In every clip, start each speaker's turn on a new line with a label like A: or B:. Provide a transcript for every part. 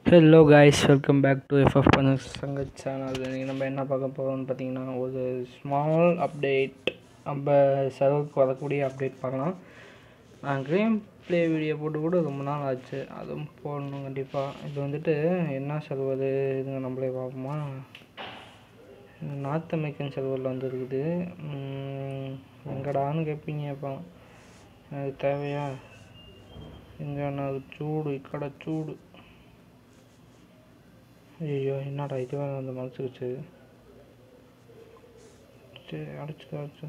A: hello guys welcome back to FF பண்ண சங்க channel இன்றைக்கி நம்ம என்ன பார்க்க போகிறோம்னு பார்த்தீங்கன்னா ஒரு ஸ்மால் அப்டேட் நம்ம சர்வருக்கு வரக்கூடிய அப்டேட் பார்க்கலாம் நான் கேம் ப்ளே வீடியோ போட்டு கூட ரொம்ப நாள் ஆச்சு அதுவும் போடணும் கண்டிப்பாக இது வந்துட்டு என்ன சர்வர் இதுங்க நம்மளே பார்ப்போமா நார்த் அமெரிக்கன் சர்வரில் வந்துருக்குது எங்கடான்னு கேட்பீங்க இப்போ அது தேவையா இங்கே நான் சூடு இக்கடை சூடு ஐயோ என்னடா இது வேறு வந்து மனசுக்குச்சு சரி அடிச்சுக்க அடிச்சு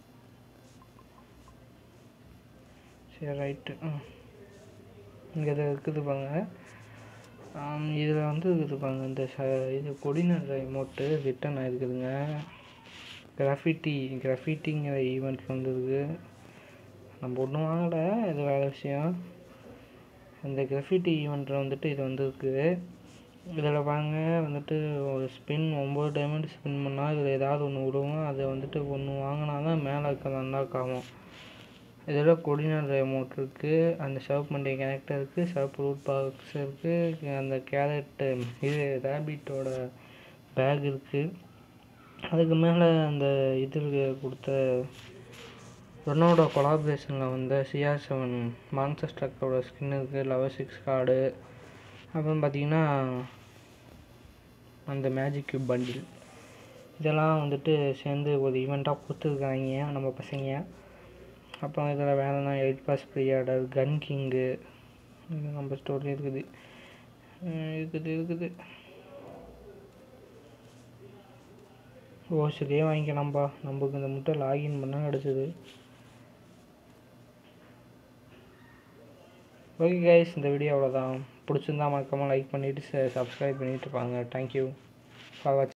A: சரி ரைட்டு ஆ இங்கே இதை இருக்குது பாருங்க இதில் வந்து இருக்குது பாருங்க இந்த ச இது கொடிநர் ரிமோட்டு ரிட்டன் ஆகிருக்குதுங்க கிராஃபிட்டி கிராஃபிட்டிங்கிற ஈவெண்ட்டில் வந்துருக்கு நம்ம ஒன்றும் வாங்கலை இது வேறு விஷயம் இந்த கிராஃபிட்டி ஈவெண்ட்டில் வந்துட்டு இது வந்துருக்கு இதில் பாருங்க வந்துட்டு ஒரு ஸ்பின் ஒம்பது டைமண்ட் ஸ்பின் பண்ணால் இதில் ஏதாவது ஒன்று விடுவோம் அதை வந்துட்டு ஒன்று வாங்கினா தான் மேலே இருக்க அன்லாக் ஆகும் இதில் கொடினர் ரிமோட் இருக்குது அந்த சிவப்பு மண்டிய கனெக்டர் இருக்குது சிவப்பு ரூட் பாக்ஸ் இருக்குது அந்த கேரட்டு இது ரேபிட்டோட பேக் இருக்குது அதுக்கு மேலே அந்த இது கொடுத்த ரொனோட கொலாபரேஷனில் வந்த சிஆர் செவன் மான்சர் ஸ்ட்ரக்கோட ஸ்கின் இருக்குது லெவல் சிக்ஸ் கார்டு அப்புறம் பார்த்திங்கன்னா அந்த மேஜிக் கியூப் பண்டில் இதெல்லாம் வந்துட்டு சேர்ந்து ஒரு ஈவெண்ட்டாக கொடுத்துருக்காங்க நம்ம பசங்க அப்புறம் இதில் வேறு என்ன elite pass preorder gun king இது நம்ம ஸ்டோரி இருக்குது இருக்குது இருக்குது ஓ சரியே வாங்கிக்கலாம்ப்பா நம்மளுக்கு இந்த முட்டை லாகின் பண்ணால் கிடச்சிது ஓகே கைஸ் இந்த வீடியோ அவ்வளோதான் பிடிச்சிருந்தா மறக்காமல் லைக் பண்ணிவிட்டு சப்ஸ்கிரைப் பண்ணிவிட்டு பாருங்க தேங்க்யூ ஃபார் வாட்சிங்